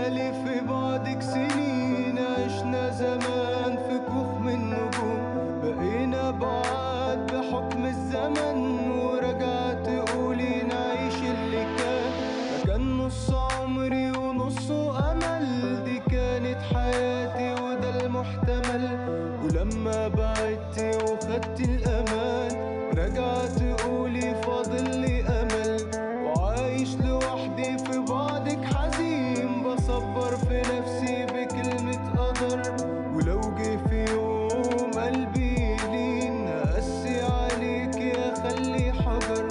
الليالي في بعدك سنين عشنا زمان في كوخ من نجوم بقينا بعاد بحكم الزمن ورجعت تقولي نعيش اللي كان ده كان نص عمري ونصه امل دي كانت حياتي وده المحتمل ولما بعدتي وخدتي الامان رجعت تقولي فاضل لي امل وعايش لوحدي في بعدك حزين بصبر في نفسي بكلمة قدر ولو جه في يوم قلبي يلين هقسي عليك يا خلي حجر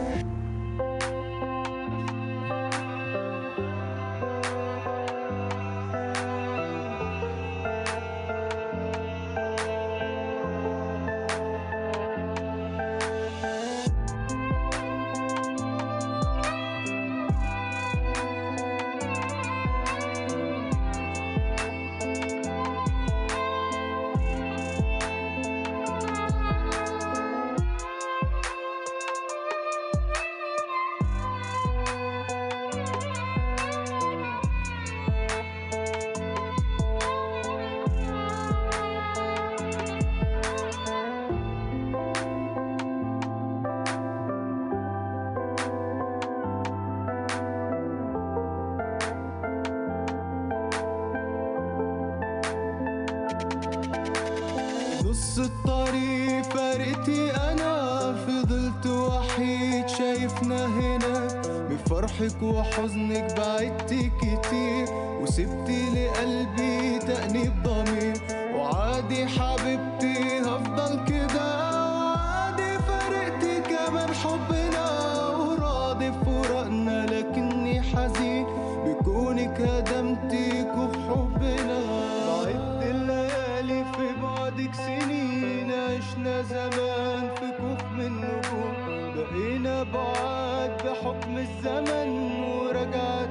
نص الطريق فارقتي انا فضلت وحيد شايفنا هنا بفرحك وحزنك بعدتي كتير وسبتي لقلبي تأنيب ضمير وعادي حبيبتي هفضل كده وعادي فارقتي كمان حبنا وراضي بفراقنا لكني حزين بكونك هدمتي كوخ حبنا بعد الليالي في بعدك سنين عشنا زمان في كوخ من نجوم بقينا بعاد بحكم الزمن ورجعت